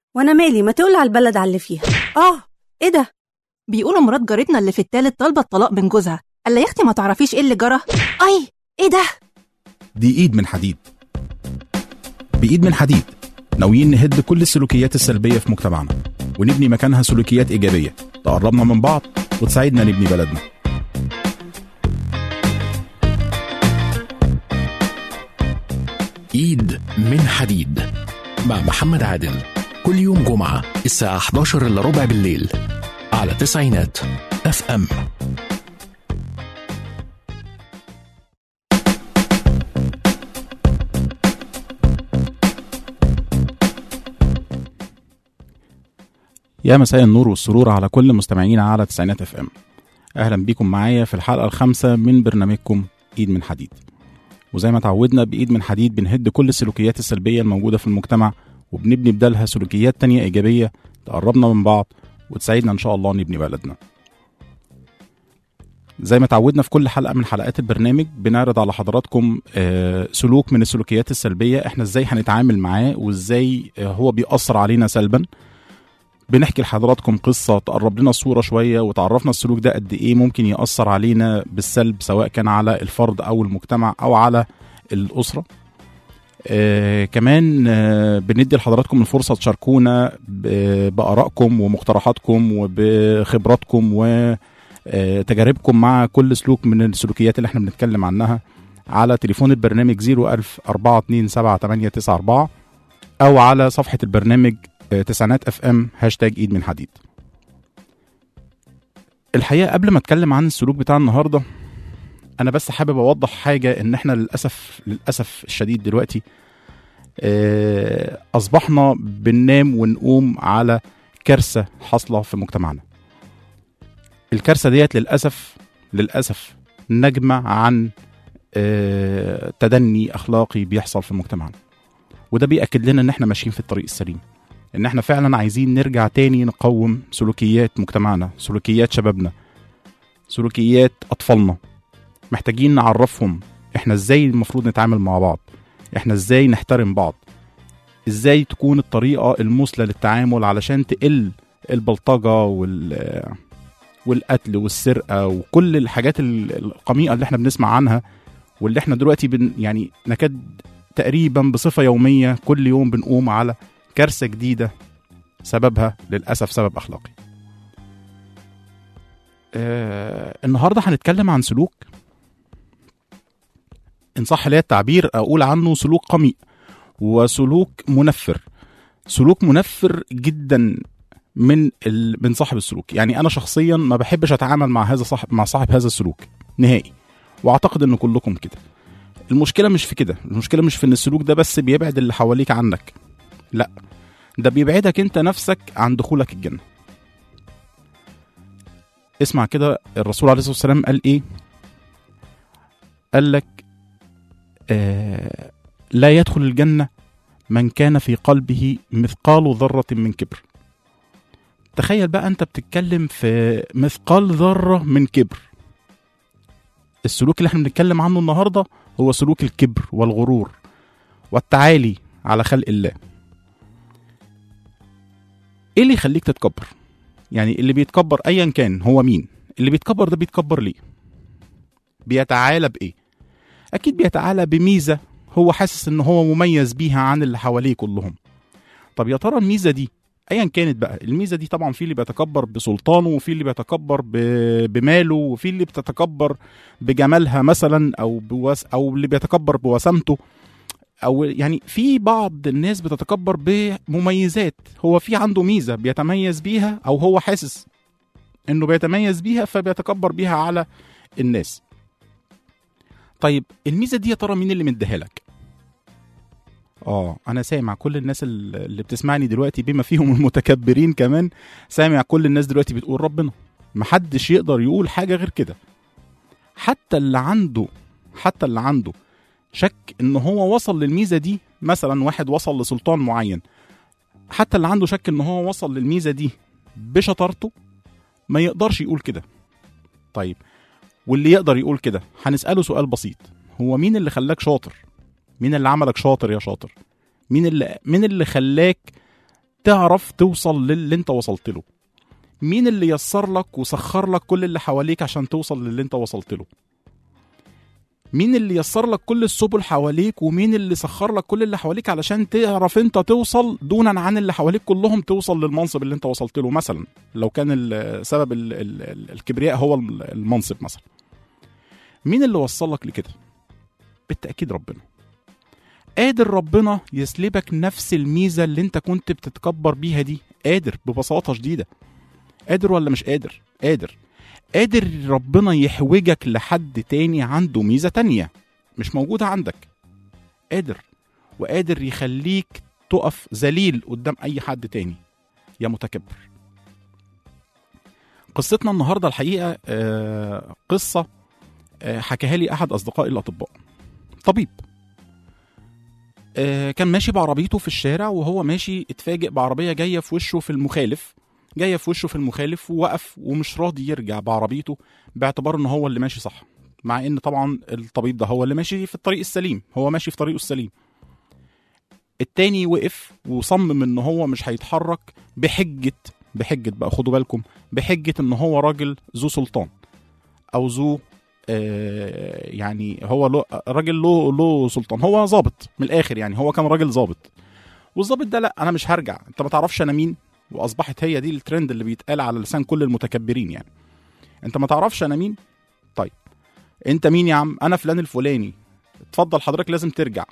وانا مالي ما تقول على البلد على اللي فيها اه ايه ده بيقولوا مرات جارتنا اللي في التالت طالبة الطلاق من جوزها قال يا اختي ما تعرفيش ايه اللي جرى اي ايه ده دي ايد من حديد بايد من حديد ناويين نهد كل السلوكيات السلبيه في مجتمعنا ونبني مكانها سلوكيات ايجابيه تقربنا من بعض وتساعدنا نبني بلدنا ايد من حديد مع محمد عادل كل يوم جمعة الساعة 11 الا ربع بالليل على تسعينات اف ام يا مساء النور والسرور على كل مستمعينا على تسعينات اف ام اهلا بيكم معايا في الحلقه الخامسه من برنامجكم ايد من حديد وزي ما تعودنا بايد من حديد بنهد كل السلوكيات السلبيه الموجوده في المجتمع وبنبني بدالها سلوكيات تانية ايجابيه تقربنا من بعض وتساعدنا ان شاء الله نبني بلدنا زي ما تعودنا في كل حلقه من حلقات البرنامج بنعرض على حضراتكم آه، سلوك من السلوكيات السلبيه احنا ازاي هنتعامل معاه وازاي آه، هو بيأثر علينا سلبا بنحكي لحضراتكم قصة تقرب لنا الصورة شوية وتعرفنا السلوك ده قد إيه ممكن يأثر علينا بالسلب سواء كان على الفرد أو المجتمع أو على الأسرة آه كمان آه بندي لحضراتكم الفرصة تشاركونا ب- بآرائكم ومقترحاتكم وبخبراتكم وتجاربكم مع كل سلوك من السلوكيات اللي احنا بنتكلم عنها على تليفون البرنامج 01000 427 أو على صفحة البرنامج آه، تسعينات اف ام هاشتاج ايد من حديد الحقيقه قبل ما اتكلم عن السلوك بتاع النهارده انا بس حابب اوضح حاجه ان احنا للاسف للاسف الشديد دلوقتي آه، اصبحنا بننام ونقوم على كارثه حاصله في مجتمعنا الكارثه ديت للاسف للاسف نجمه عن آه، تدني اخلاقي بيحصل في مجتمعنا وده بيأكد لنا ان احنا ماشيين في الطريق السليم ان احنا فعلا عايزين نرجع تاني نقوم سلوكيات مجتمعنا سلوكيات شبابنا سلوكيات اطفالنا محتاجين نعرفهم احنا ازاي المفروض نتعامل مع بعض احنا ازاي نحترم بعض ازاي تكون الطريقة المثلى للتعامل علشان تقل البلطجة وال والقتل والسرقة وكل الحاجات ال- القميئة اللي احنا بنسمع عنها واللي احنا دلوقتي بن يعني نكاد تقريبا بصفة يومية كل يوم بنقوم على كارثة جديدة سببها للأسف سبب أخلاقي آه النهاردة هنتكلم عن سلوك إن صح لي التعبير أقول عنه سلوك قميء وسلوك منفر سلوك منفر جدا من ال... من صاحب السلوك يعني أنا شخصيا ما بحبش أتعامل مع هذا صاحب مع صاحب هذا السلوك نهائي وأعتقد إن كلكم كده المشكلة مش في كده المشكلة مش في إن السلوك ده بس بيبعد اللي حواليك عنك لا ده بيبعدك انت نفسك عن دخولك الجنة اسمع كده الرسول عليه الصلاة والسلام قال ايه قال لك آه لا يدخل الجنة من كان في قلبه مثقال ذرة من كبر تخيل بقى انت بتتكلم في مثقال ذرة من كبر السلوك اللي احنا بنتكلم عنه النهاردة هو سلوك الكبر والغرور والتعالي على خلق الله ايه اللي يخليك تتكبر يعني اللي بيتكبر ايا كان هو مين اللي بيتكبر ده بيتكبر ليه بيتعالى بايه اكيد بيتعالى بميزه هو حاسس ان هو مميز بيها عن اللي حواليه كلهم طب يا ترى الميزه دي ايا كانت بقى الميزه دي طبعا في اللي بيتكبر بسلطانه وفي اللي بيتكبر ب- بماله وفي اللي بتتكبر بجمالها مثلا او بوس او اللي بيتكبر بوسامته او يعني في بعض الناس بتتكبر بمميزات هو في عنده ميزه بيتميز بيها او هو حاسس انه بيتميز بيها فبيتكبر بيها على الناس طيب الميزه دي يا ترى مين اللي مديها لك اه انا سامع كل الناس ال- اللي بتسمعني دلوقتي بما فيهم المتكبرين كمان سامع كل الناس دلوقتي بتقول ربنا محدش يقدر يقول حاجه غير كده حتى اللي عنده حتى اللي عنده شك ان هو وصل للميزه دي مثلا واحد وصل لسلطان معين حتى اللي عنده شك ان هو وصل للميزه دي بشطارته ما يقدرش يقول كده طيب واللي يقدر يقول كده هنساله سؤال بسيط هو مين اللي خلاك شاطر مين اللي عملك شاطر يا شاطر مين اللي مين اللي خلاك تعرف توصل للي انت وصلت له مين اللي يسر لك وسخر لك كل اللي حواليك عشان توصل للي انت وصلت له مين اللي يسر لك كل السبل حواليك ومين اللي سخر لك كل اللي حواليك علشان تعرف انت توصل دونا عن اللي حواليك كلهم توصل للمنصب اللي انت وصلت له مثلا لو كان ال- سبب ال- ال- ال- الكبرياء هو الم- المنصب مثلا مين اللي وصلك لكده بالتأكيد ربنا قادر ربنا يسلبك نفس الميزة اللي انت كنت بتتكبر بيها دي قادر ببساطة شديدة قادر ولا مش قادر قادر قادر ربنا يحوجك لحد تاني عنده ميزة تانية مش موجودة عندك قادر وقادر يخليك تقف ذليل قدام أي حد تاني يا متكبر قصتنا النهاردة الحقيقة آه، قصة آه، حكاها لي أحد أصدقائي الأطباء طبيب آه، كان ماشي بعربيته في الشارع وهو ماشي اتفاجئ بعربية جاية في وشه في المخالف جايه في وشه في المخالف ووقف ومش راضي يرجع بعربيته باعتبار ان هو اللي ماشي صح مع ان طبعا الطبيب ده هو اللي ماشي في الطريق السليم هو ماشي في طريقه السليم التاني وقف وصمم ان هو مش هيتحرك بحجه بحجه بقى خدوا بالكم بحجه ان هو راجل ذو سلطان او ذو آه يعني هو له راجل له له سلطان هو ظابط من الاخر يعني هو كان راجل ظابط والظابط ده لا انا مش هرجع انت ما تعرفش انا مين واصبحت هي دي الترند اللي بيتقال على لسان كل المتكبرين يعني انت ما تعرفش انا مين طيب انت مين يا عم انا فلان الفلاني اتفضل حضرتك لازم ترجع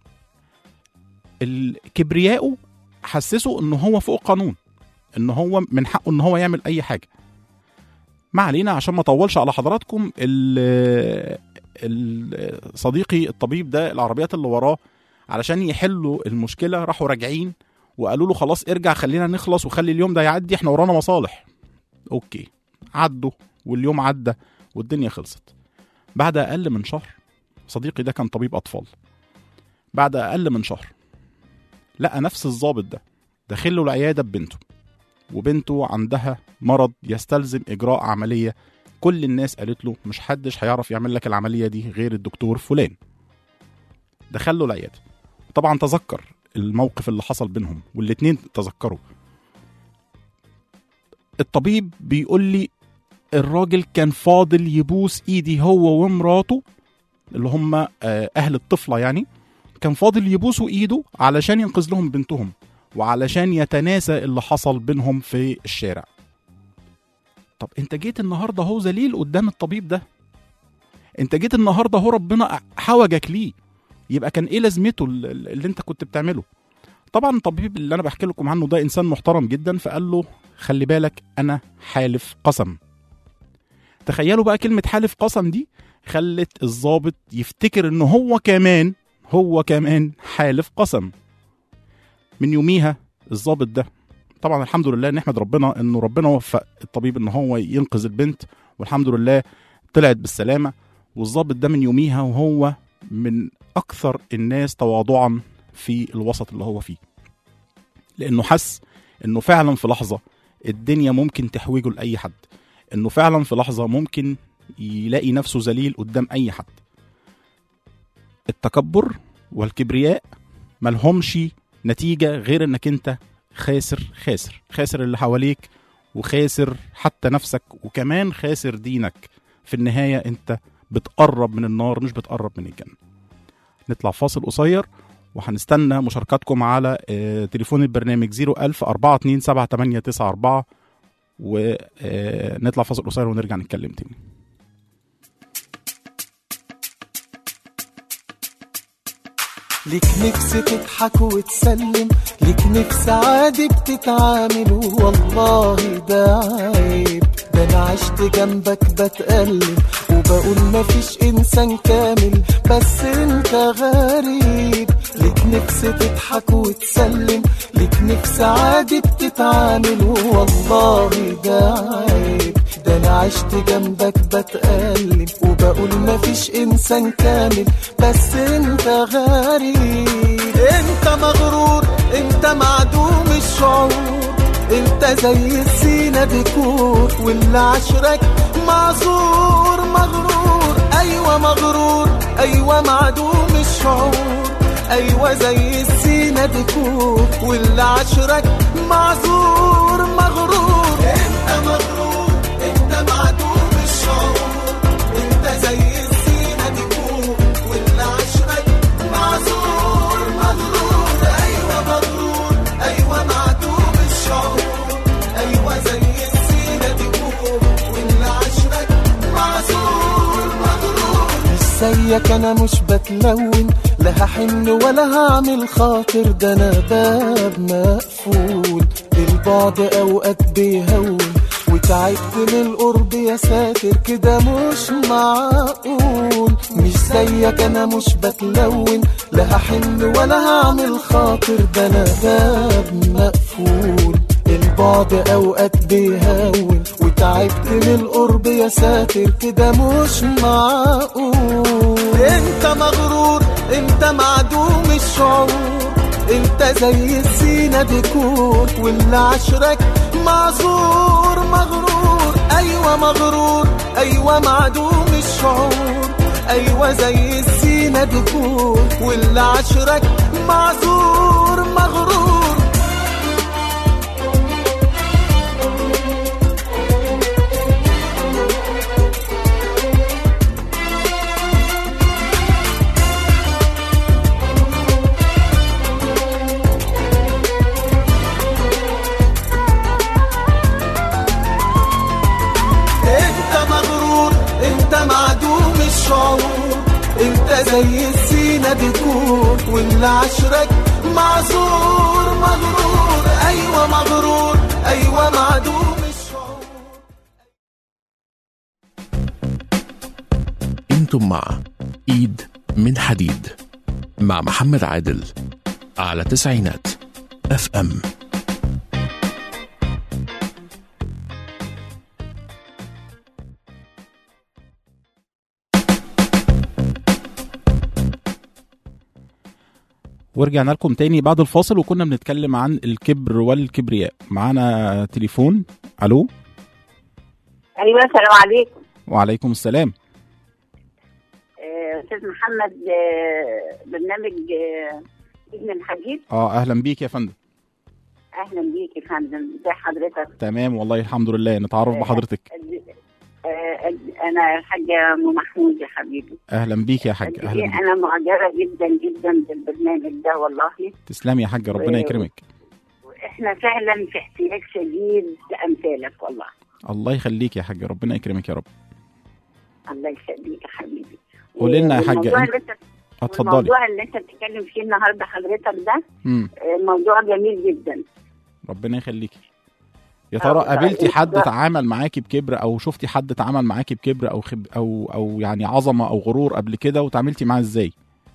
الكبرياءه حسسه ان هو فوق قانون ان هو من حقه ان هو يعمل اي حاجه ما علينا عشان ما اطولش على حضراتكم ال ال- صديقي الطبيب ده العربيات اللي وراه علشان يحلوا المشكله راحوا راجعين وقالوا له خلاص ارجع خلينا نخلص وخلي اليوم ده يعدي احنا ورانا مصالح اوكي عدوا واليوم عدى والدنيا خلصت بعد اقل من شهر صديقي ده كان طبيب اطفال بعد اقل من شهر لقى نفس الضابط ده داخل له العياده ببنته وبنته عندها مرض يستلزم اجراء عمليه كل الناس قالت له مش حدش هيعرف يعمل لك العمليه دي غير الدكتور فلان دخل له العياده طبعا تذكر الموقف اللي حصل بينهم والاتنين تذكروا الطبيب بيقول لي الراجل كان فاضل يبوس ايدي هو ومراته اللي هم آه، اهل الطفله يعني كان فاضل يبوسوا ايده علشان ينقذ لهم بنتهم وعلشان يتناسى اللي حصل بينهم في الشارع طب انت جيت النهارده هو ذليل قدام الطبيب ده انت جيت النهارده هو ربنا حوجك ليه يبقى كان ايه لازمته ال- ال- اللي انت كنت بتعمله طبعا الطبيب اللي انا بحكي لكم عنه ده انسان محترم جدا فقال له خلي بالك انا حالف قسم تخيلوا بقى كلمة حالف قسم دي خلت الضابط يفتكر ان هو كمان هو كمان حالف قسم من يوميها الضابط ده طبعا الحمد لله نحمد ربنا انه ربنا وفق الطبيب ان هو ينقذ البنت والحمد لله طلعت بالسلامة والضابط ده من يوميها وهو من اكثر الناس تواضعا في الوسط اللي هو فيه لانه حس انه فعلا في لحظه الدنيا ممكن تحوجه لاي حد انه فعلا في لحظه ممكن يلاقي نفسه ذليل قدام اي حد التكبر والكبرياء ملهمش نتيجه غير انك انت خاسر خاسر خاسر اللي حواليك وخاسر حتى نفسك وكمان خاسر دينك في النهايه انت بتقرب من النار مش بتقرب من الجنه نطلع فاصل قصير وهنستنى مشاركاتكم على آه، تليفون البرنامج 01000 427 ونطلع فاصل قصير ونرجع نتكلم تاني ليك نفس تضحك وتسلم ليك نفس عادي بتتعامل والله ده عيب ده انا عشت جنبك بتألم وبقول مفيش انسان كامل بس انت غريب ليك نفس تضحك وتسلم ليك نفس عادي بتتعامل والله ده عيب ده انا عشت جنبك بتألم وبقول مفيش انسان كامل بس انت غريب انت مغرور انت معدوم الشعور انت زي السينا ديكور واللي عشرك معذور مغرور ايوه مغرور ايوه معدوم الشعور ايوه زي السينا ديكور واللي عشرك معذور مغرور انت مغرور انت معدوم الشعور انت زي السينا ديكور واللي عشرك معذور مغرور ايوه مغرور ايوه معدوم الشعور ايوه زي السينا ديكور واللي عشرك معذور مغرور مش زيك انا مش بتلون لا هحن ولا هعمل خاطر ده انا باب مقفول البعد اوقات بيهون وتعبت من القرب يا ساتر كده مش معقول مش زيك انا مش بتلون لا هحن ولا هعمل خاطر ده انا باب مقفول البعد اوقات بيهون وتعبت من القرب يا ساتر كده مش معقول انت مغرور انت معدوم الشعور انت زي الزينة ديكور واللي عشرك معذور مغرور ايوه مغرور ايوه معدوم الشعور ايوه زي الزينة ديكور واللي عشرك معذور مغرور انت مغرور انت معدوم الشعور انت زي الزينة ديكور واللي عشرك معذور مغرور ايوه مغرور ايوه معدوم الشعور انتم مع ايد من حديد مع محمد عادل على تسعينات اف ام ورجعنا لكم تاني بعد الفاصل وكنا بنتكلم عن الكبر والكبرياء معانا تليفون الو ايوه السلام عليكم وعليكم السلام آه، استاذ محمد آه، برنامج آه، ابن الحديد اه اهلا بيك يا فندم اهلا بيك يا فندم ازي حضرتك تمام والله الحمد لله نتعرف بحضرتك آه، انا الحاجه ام محمود يا حبيبي اهلا بيك يا حاج قد اهلا إيه بيك انا معجبه جدا جدا بالبرنامج ده والله تسلمي يا حاج ربنا و- يكرمك واحنا فعلا في احتياج شديد لامثالك والله الله يخليك يا حاج ربنا يكرمك يا رب الله يخليك يا حبيبي قولي لنا يا حاجة، والموضوع أنت- اللي انت اتفضلي الموضوع اللي انت بتتكلم فيه النهارده حضرتك ده مم. آه، موضوع جميل جدا ربنا يخليكي يا آه، ترى والله قابلتي حد الموضوع- تعامل معاكي بكبر او شفتي حد تعامل معاكي بكبر او خب او او يعني عظمه او غرور قبل كده وتعاملتي معاه ازاي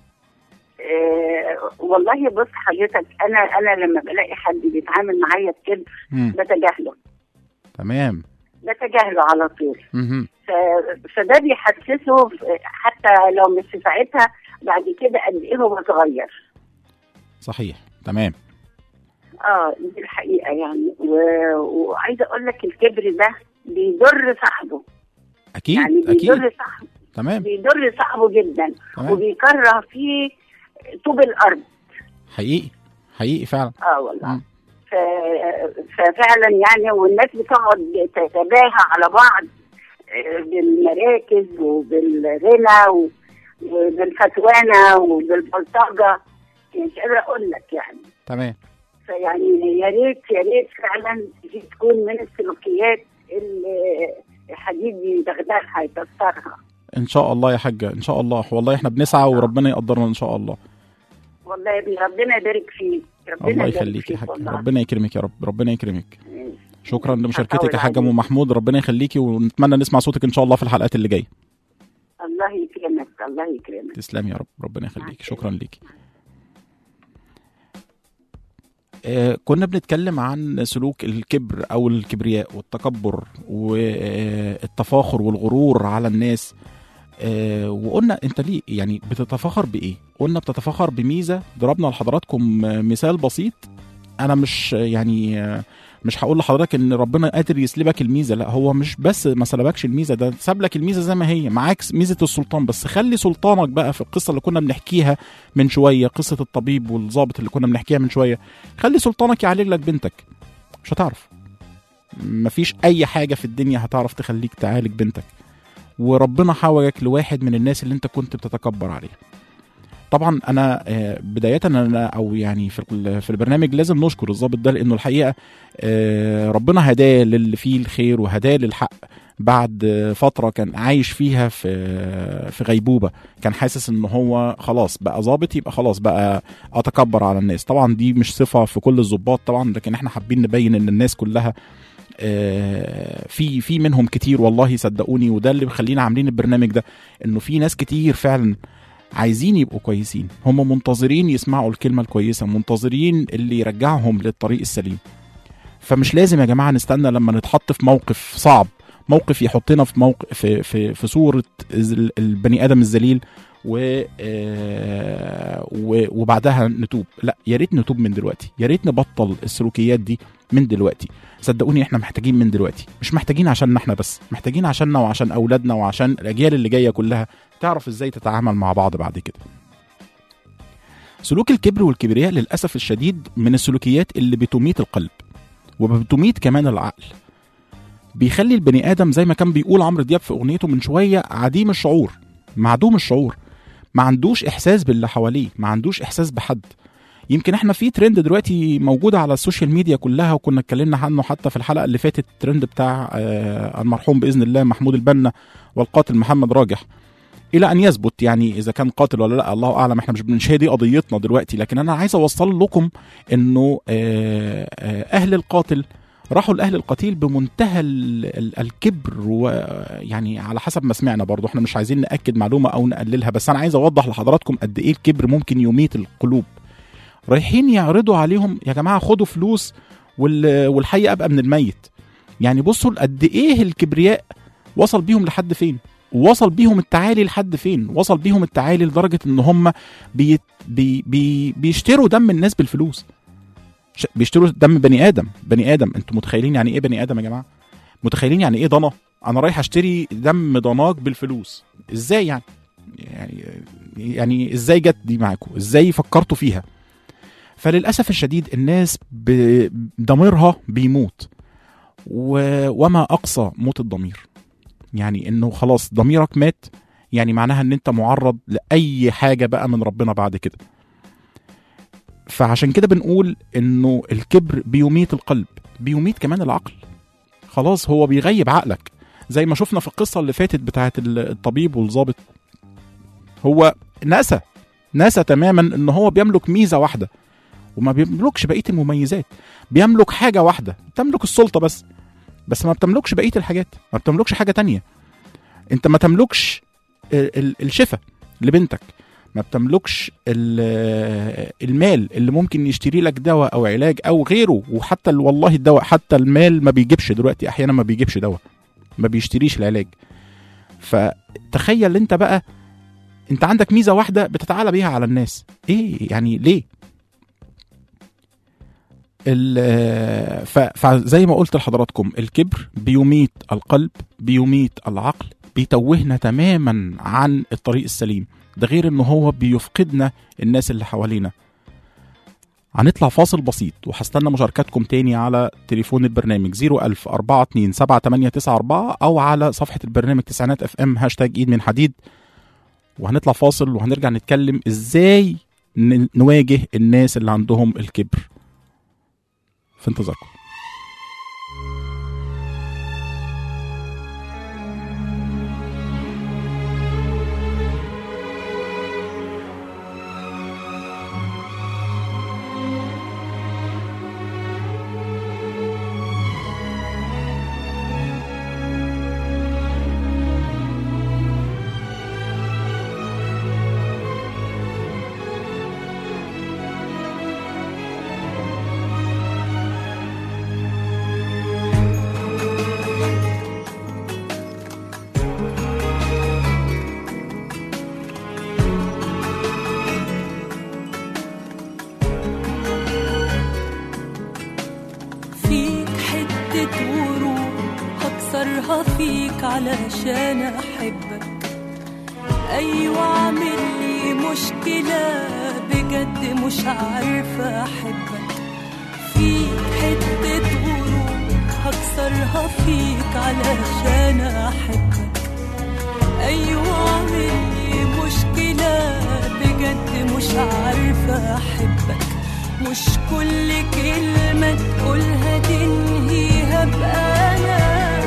آه، والله بص حضرتك انا انا لما بلاقي حد بيتعامل معايا بكده مم. بتجاهله تمام بتجاهله على طول مهم. ف- فده بيحسسه ف- حتى لو مش في ساعتها بعد كده قد ايه هو اتغير صحيح تمام اه دي الحقيقه يعني و- وعايزه اقول لك الكبر ده بيضر صاحبه اكيد يعني اكيد بيضر صاحبه تمام بيضر صاحبه جدا تمام وبيكره فيه طوب الارض حقيقي حقيقي فعلا اه والله مم. ف... ففعلا يعني والناس بتقعد تتباهى على بعض آه، بالمراكز وبالغنى و- وبالفتوانة وبالبلطجة مش قادرة أقول لك يعني تمام فيعني يا ريت يا ريت فعلا دي تكون من السلوكيات اللي الحديد يدغدغها يكسرها ان شاء الله يا حاجه ان شاء الله والله احنا بنسعى وربنا يقدرنا ان شاء الله والله يا ابني ربنا يبارك فيك ربنا الله يبارك يخليك يا فيك حاج والله. ربنا يكرمك يا رب ربنا يكرمك شكرا مش لمشاركتك هطول يا حاجه عليك. ام محمود ربنا يخليكي ونتمنى نسمع صوتك ان شاء الله في الحلقات اللي جايه الله يكرمك الله يكرمك تسلمي يا رب ربنا يخليك شكرا ليكي آه كنا بنتكلم عن سلوك الكبر او الكبرياء والتكبر والتفاخر والغرور على الناس آه وقلنا انت ليه يعني بتتفاخر بايه قلنا بتتفاخر بميزه ضربنا لحضراتكم مثال بسيط انا مش يعني آه، مش هقول لحضرتك ان ربنا قادر يسلبك الميزه لا هو مش بس ما سلبكش الميزه ده ساب لك الميزه زي ما هي معاك ميزه السلطان بس خلي سلطانك بقى في القصه اللي كنا بنحكيها من شويه قصه الطبيب والظابط اللي كنا بنحكيها من شويه خلي سلطانك يعالج لك بنتك مش هتعرف مفيش اي حاجه في الدنيا هتعرف تخليك تعالج بنتك وربنا حوجك لواحد من الناس اللي انت كنت بتتكبر عليه طبعا انا آه، بدايه انا او يعني في ال- في البرنامج لازم نشكر الضابط ده لانه الحقيقه آه، ربنا هداه للي فيه الخير وهداه للحق بعد آه، فتره كان عايش فيها في في غيبوبه كان حاسس ان هو خلاص بقى ظابط يبقى خلاص بقى اتكبر على الناس طبعا دي مش صفه في كل الضباط طبعا لكن احنا حابين نبين ان الناس كلها آه، في في منهم كتير والله صدقوني وده اللي مخلينا عاملين البرنامج ده انه في ناس كتير فعلا عايزين يبقوا كويسين هم منتظرين يسمعوا الكلمه الكويسه منتظرين اللي يرجعهم للطريق السليم فمش لازم يا جماعه نستنى لما نتحط في موقف صعب موقف يحطنا في موقف في في, في صوره ال- البني ادم الذليل و آه، و- وبعدها نتوب لا يا ريت نتوب من دلوقتي يا ريت نبطل السلوكيات دي من دلوقتي صدقوني احنا محتاجين من دلوقتي مش محتاجين عشاننا احنا بس محتاجين عشاننا وعشان اولادنا وعشان الاجيال اللي جايه كلها تعرف ازاي تتعامل مع بعض بعد كده سلوك الكبر والكبرياء للاسف الشديد من السلوكيات اللي بتميت القلب وبتميت كمان العقل بيخلي البني ادم زي ما كان بيقول عمرو دياب في اغنيته من شويه عديم الشعور معدوم الشعور ما عندوش احساس باللي حواليه ما عندوش احساس بحد يمكن احنا في ترند دلوقتي موجوده على السوشيال ميديا كلها وكنا اتكلمنا عنه حتى في الحلقه اللي فاتت الترند بتاع آه، المرحوم باذن الله محمود البنا والقاتل محمد راجح الى ان يثبت يعني اذا كان قاتل ولا لا الله اعلم احنا مش مش هي دي قضيتنا دلوقتي لكن انا عايز اوصل لكم انه آه، آه، اهل القاتل راحوا لاهل القتيل بمنتهى ال- ال- الكبر ويعني على حسب ما سمعنا برضو احنا مش عايزين ناكد معلومه او نقللها بس انا عايز اوضح لحضراتكم قد ايه الكبر ممكن يميت القلوب رايحين يعرضوا عليهم يا جماعه خدوا فلوس وال- والحي ابقى من الميت يعني بصوا قد ايه الكبرياء وصل بيهم لحد فين وصل بيهم التعالي لحد فين وصل بيهم التعالي لدرجه ان هم بي بي بي بيشتروا دم الناس بالفلوس ش- بيشتروا دم بني ادم بني ادم انتوا متخيلين يعني ايه بني ادم يا جماعه متخيلين يعني ايه ضنا انا رايح اشتري دم ضناك بالفلوس ازاي يعني يعني يعني ازاي جت دي معاكم ازاي فكرتوا فيها فللاسف الشديد الناس ب- ضميرها بيموت و... وما اقصى موت الضمير يعني انه خلاص ضميرك مات يعني معناها ان انت معرض لاي حاجه بقى من ربنا بعد كده فعشان كده بنقول انه الكبر بيميت القلب بيميت كمان العقل خلاص هو بيغيب عقلك زي ما شفنا في القصه اللي فاتت بتاعت الطبيب والظابط هو نسى نسى تماما ان هو بيملك ميزه واحده وما بيملكش بقيه المميزات بيملك حاجه واحده بتملك السلطه بس بس ما بتملكش بقيه الحاجات ما بتملكش حاجه تانية انت ما تملكش ال- ال- الشفاء لبنتك ما بتملكش ال- المال اللي ممكن يشتري لك دواء او علاج او غيره وحتى ال- والله الدواء حتى المال ما بيجيبش دلوقتي احيانا ما بيجيبش دواء ما بيشتريش العلاج فتخيل انت بقى انت عندك ميزه واحده بتتعالى بيها على الناس ايه يعني ليه ال- ف- فزي ما قلت لحضراتكم الكبر بيميت القلب بيميت العقل بيتوهنا تماما عن الطريق السليم ده غير ان هو بيفقدنا الناس اللي حوالينا هنطلع فاصل بسيط وهستنى مشاركاتكم تاني على تليفون البرنامج 01000 42 7894 او على صفحة البرنامج تسعينات اف ام هاشتاج ايد من حديد وهنطلع فاصل وهنرجع نتكلم ازاي ن- نواجه الناس اللي عندهم الكبر في انتظاركم فيك حتة ورود هكسرها فيك علشان أحبك أيوة عامل لي مشكلة بجد مش عارفة أحبك فيك حتة غرور هكسرها فيك علشان أحبك أيوة عامل لي مشكلة بجد مش عارفة أحبك مش كل كلمة تقولها تنهيها بأنا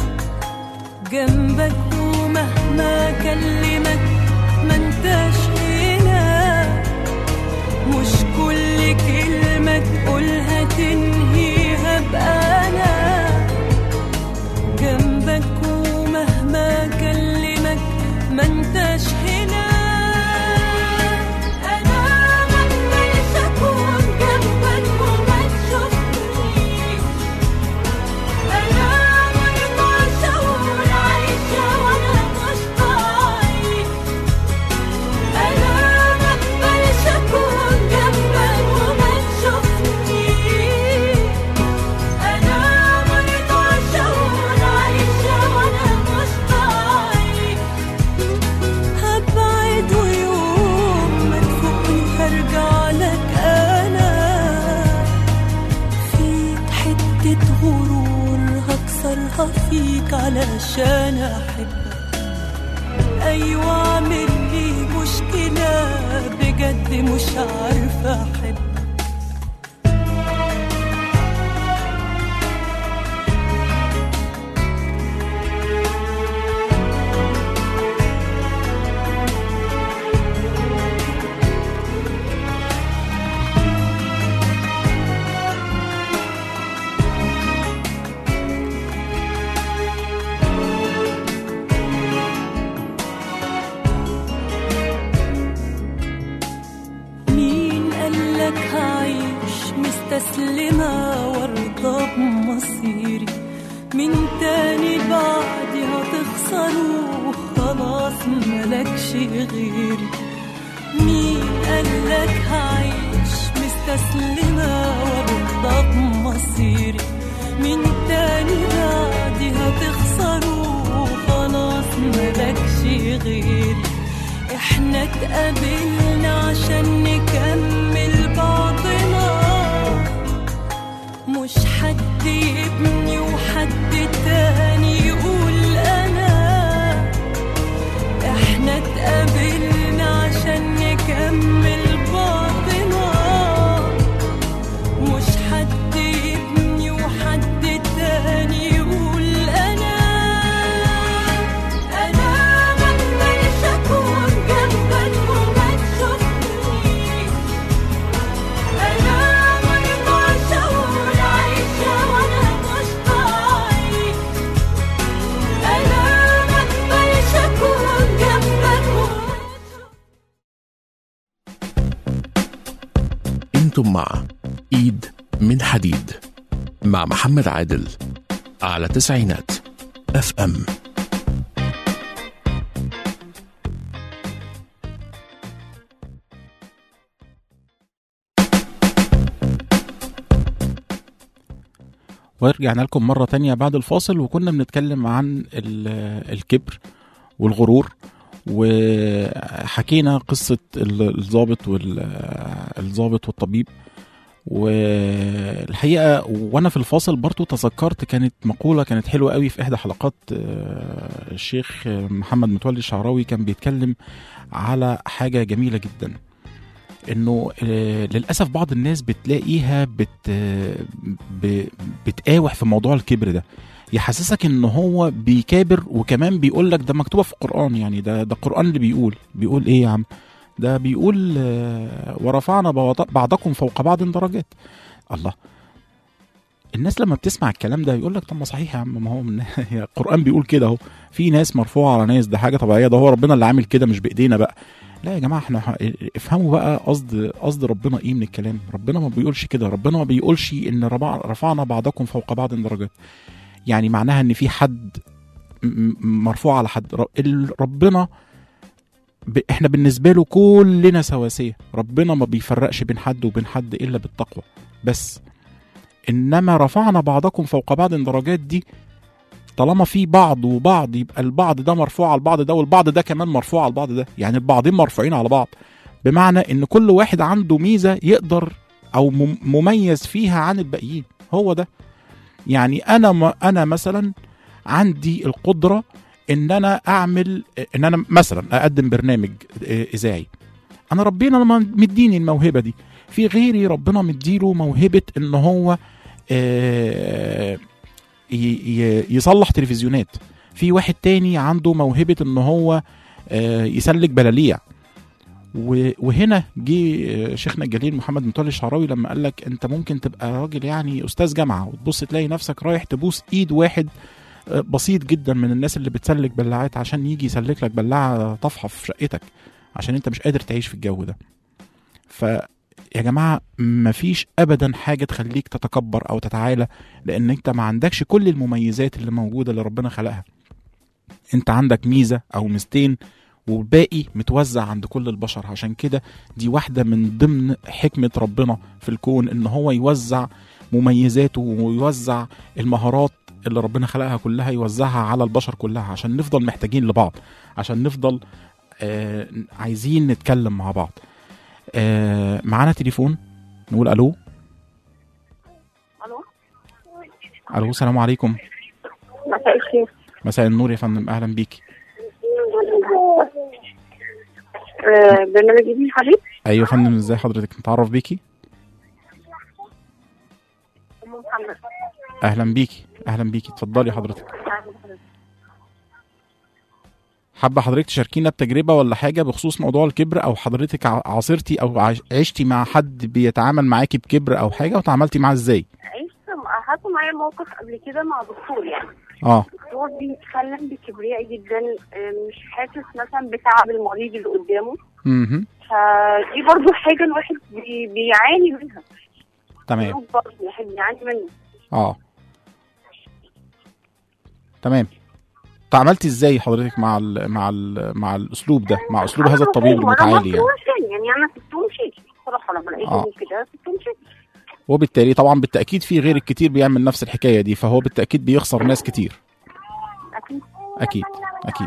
جنبك ومهما كلمك ما انتش هنا مش كل كلمة تقولها تنهيها بأنا جنبك ومهما كلمك ما انتش هنا أنا مقبلش أكون جنبك وما تشوفنيش أنا مرضاش أقول عايشة وأنا مش طايق أنا مقبلش أكون جنبك وما تشوفنيش أنا مرضاش أقول عايشة وأنا مش طايق هبعد ويوم ما تفوقني هرجع لك أنا فيك حتة غرور هكسرها فيك علشان أحبك أيوة عامل لي مشكلة بجد مش عارفة أحبك مين قالك هعيش مستسلمة وارضى بمصيري من تاني بعدي هتخسره خلاص ملكش غيري مين قالك هعيش مستسلمة وارضى بمصيري من تاني بعدي هتخسره خلاص ملكش غيري احنا اتقابلنا عشان نكمل بعضنا مش حد يبني وحد تاني يقول انا احنا اتقابلنا عشان نكمل بعضنا مش حد يبني وحد تاني يقول انا انا مقبلش اكون جنبك وما تشوفنيش انا مرضاش اقول عايشة وانا مش طايق انا مقبلش اكون جنبك وما انتم مع ايد من حديد مع محمد عادل على تسعينات اف ام ورجعنا لكم مرة تانية بعد الفاصل وكنا بنتكلم عن ال- الكبر والغرور وحكينا قصة ال- الضابط والضابط والطبيب والحقيقة وأنا في الفاصل برضو تذكرت كانت مقولة كانت حلوة قوي في إحدى حلقات آه، الشيخ محمد متولي الشعراوي كان بيتكلم على حاجة جميلة جدا انه آه، للاسف بعض الناس بتلاقيها بت آه، ب- بتقاوح في موضوع الكبر ده يحسسك ان هو بيكابر وكمان بيقول لك ده مكتوبه في القران يعني ده ده القران اللي بيقول بيقول ايه يا عم ده بيقول آه، ورفعنا بعض- بعضكم فوق بعض درجات الله الناس لما بتسمع الكلام ده يقول لك طب ما صحيح يا عم ما هو من هي القران بيقول كده اهو في ناس مرفوعه على ناس ده حاجه طبيعيه ده هو ربنا اللي عامل كده مش بايدينا بقى لا يا جماعه احنا ح- افهموا بقى قصد قصد ربنا ايه من الكلام ربنا ما بيقولش كده ربنا ما بيقولش ان ربع- رفعنا بعضكم فوق بعض درجات يعني معناها ان في حد م- م- مرفوع على حد ر- ال- ربنا ب... احنا بالنسبه له كلنا سواسيه ربنا ما بيفرقش بين حد وبين حد الا بالتقوى بس انما رفعنا بعضكم فوق بعض درجات دي طالما في بعض وبعض يبقى البعض ده مرفوع على البعض ده والبعض ده كمان مرفوع على البعض ده يعني البعضين مرفوعين على بعض بمعنى ان كل واحد عنده ميزه يقدر او مم- مميز فيها عن الباقيين هو ده يعني انا م- انا مثلا عندي القدره ان انا اعمل ان انا مثلا اقدم برنامج آه، اذاعي انا ربنا لما مديني الموهبه دي في غيري ربنا مديله موهبه ان هو آه، ي- ي- يصلح تلفزيونات في واحد تاني عنده موهبه ان هو آه، يسلك بلاليع و- وهنا جه آه، شيخنا الجليل محمد متولي الشعراوي لما قال لك انت ممكن تبقى راجل يعني استاذ جامعه وتبص تلاقي نفسك رايح تبوس ايد واحد آه، بسيط جدا من الناس اللي بتسلك بلاعات عشان يجي يسلك لك بلاعه طفحه في شقتك عشان انت مش قادر تعيش في الجو ده ف يا جماعه مفيش ابدا حاجه تخليك تتكبر او تتعالى لان انت ما عندكش كل المميزات اللي موجوده اللي ربنا خلقها انت عندك ميزه او ميزتين والباقي متوزع عند كل البشر عشان كده دي واحده من ضمن حكمه ربنا في الكون ان هو يوزع مميزاته ويوزع المهارات اللي ربنا خلقها كلها يوزعها على البشر كلها عشان نفضل محتاجين لبعض عشان نفضل آه عايزين نتكلم مع بعض آه معانا تليفون نقول الو الو الو السلام عليكم مساء الخير مساء النور يا فندم اهلا بيكي آه، برنامج ابن حبيب ايوه يا فندم ازاي حضرتك نتعرف بيكي ام محمد اهلا بيكي اهلا بيكي اتفضلي حضرتك حابه حضرتك تشاركينا بتجربه ولا حاجه بخصوص موضوع الكبر او حضرتك ع- عاصرتي او عش- عشتي مع حد بيتعامل معاكي بكبر او حاجه وتعاملتي معاه ازاي عشت حصل معايا موقف قبل كده مع دكتور يعني اه دكتور بيتكلم بكبرياء جدا آه، مش حاسس مثلا بتعب المريض اللي قدامه امم فدي برضو حاجة الواحد بي بيعاني منها تمام برضو الواحد بيعاني منها اه تمام تعاملتي ازاي حضرتك مع ال مع ال مع الاسلوب ده مع اسلوب هذا الطبيب المتعالي يعني يعني يعني انا سبته ومشيت بصراحة لما لقيته آه. كده سبته ومشيت وبالتالي طبعا بالتاكيد في غير الكتير بيعمل نفس الحكايه دي فهو بالتاكيد بيخسر ناس كتير أكيد اكيد اكيد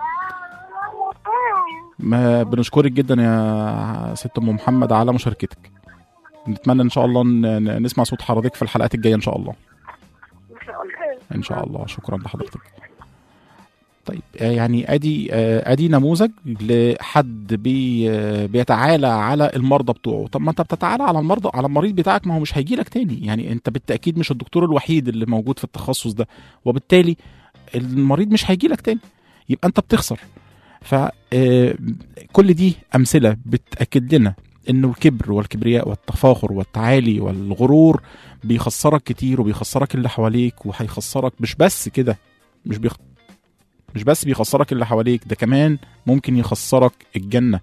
ما بنشكرك جدا يا ست ام محمد على مشاركتك نتمنى ان شاء الله ن- ن- نسمع صوت حضرتك في الحلقات الجايه ان شاء الله إن شاء الله ان شاء الله شكرا لحضرتك طيب آه، يعني ادي آه، ادي نموذج لحد بي آه، بيتعالى على المرضى بتوعه طب ما انت بتتعالى على المرضى على المريض بتاعك ما هو مش هيجي لك تاني يعني انت بالتاكيد مش الدكتور الوحيد اللي موجود في التخصص ده وبالتالي المريض مش هيجي لك تاني يبقى انت بتخسر ف آه، كل دي امثله بتاكد لنا انه الكبر والكبرياء والتفاخر والتعالي والغرور بيخسرك كتير وبيخسرك اللي حواليك وهيخسرك مش بس كده مش بيخ... مش بس بيخسرك اللي حواليك ده كمان ممكن يخسرك الجنة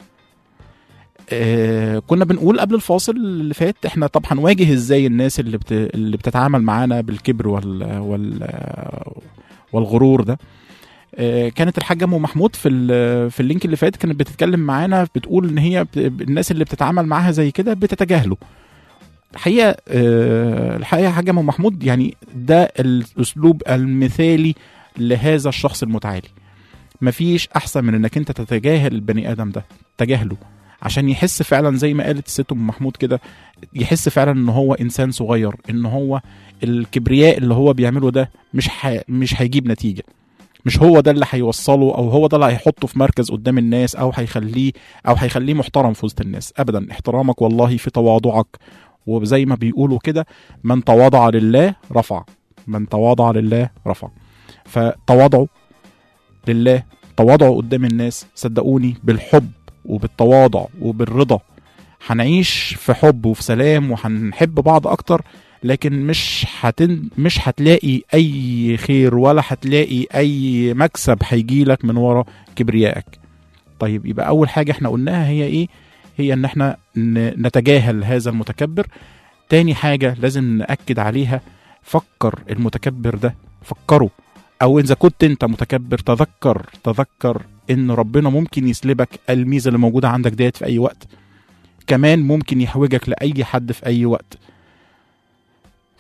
آه كنا بنقول قبل الفاصل اللي فات احنا طب هنواجه ازاي الناس اللي بت... اللي بتتعامل معانا بالكبر وال... وال... والغرور ده آه، كانت الحاجه ام محمود في ال- في اللينك اللي فات كانت بتتكلم معانا بتقول ان هي بت... الناس اللي بتتعامل معاها زي كده بتتجاهله الحقيقه آه، الحقيقه حاجه ام محمود يعني ده الاسلوب المثالي لهذا الشخص المتعالي مفيش احسن من انك انت تتجاهل البني ادم ده تجاهله عشان يحس فعلا زي ما قالت الست ام محمود كده يحس فعلا ان هو انسان صغير ان هو الكبرياء اللي هو بيعمله ده مش ح... مش هيجيب نتيجه مش هو ده اللي هيوصله او هو ده اللي هيحطه في مركز قدام الناس او هيخليه او هيخليه محترم في وسط الناس ابدا احترامك والله في تواضعك وزي ما بيقولوا كده من تواضع لله رفع من تواضع لله رفع فتواضعوا لله تواضعوا قدام الناس صدقوني بالحب وبالتواضع وبالرضا هنعيش في حب وفي سلام وهنحب بعض اكتر لكن مش هتن مش هتلاقي اي خير ولا هتلاقي اي مكسب هيجيلك من ورا كبريائك طيب يبقى اول حاجه احنا قلناها هي ايه هي ان احنا ن- نتجاهل هذا المتكبر تاني حاجه لازم ناكد عليها فكر المتكبر ده فكره او اذا كنت انت متكبر تذكر تذكر ان ربنا ممكن يسلبك الميزه اللي موجوده عندك ديت في اي وقت كمان ممكن يحوجك لاي حد في اي وقت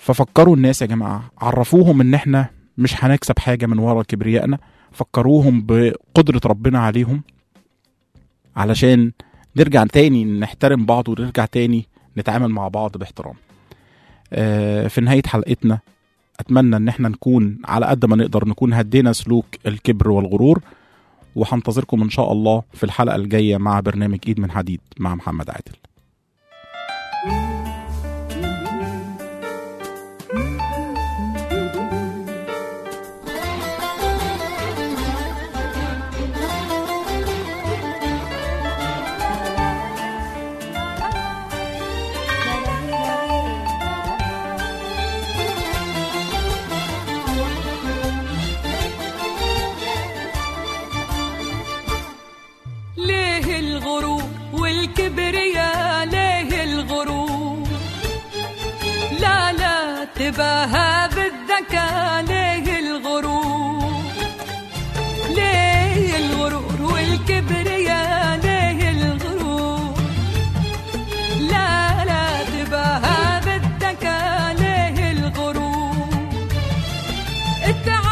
ففكروا الناس يا جماعه عرفوهم ان احنا مش هنكسب حاجه من ورا كبريائنا فكروهم بقدره ربنا عليهم علشان نرجع تاني نحترم بعض ونرجع تاني نتعامل مع بعض باحترام آه، في نهايه حلقتنا اتمنى ان احنا نكون على قد ما نقدر نكون هدينا سلوك الكبر والغرور وهنتظركم ان شاء الله في الحلقه الجايه مع برنامج ايد من حديد مع محمد عادل ليه الغرور والكبرياء ليه الغرور لا لا تباهى بالذكاء ليه الغرور ليه الغرور والكبرياء ليه الغرور لا لا تباهى بالذكاء ليه الغرور التع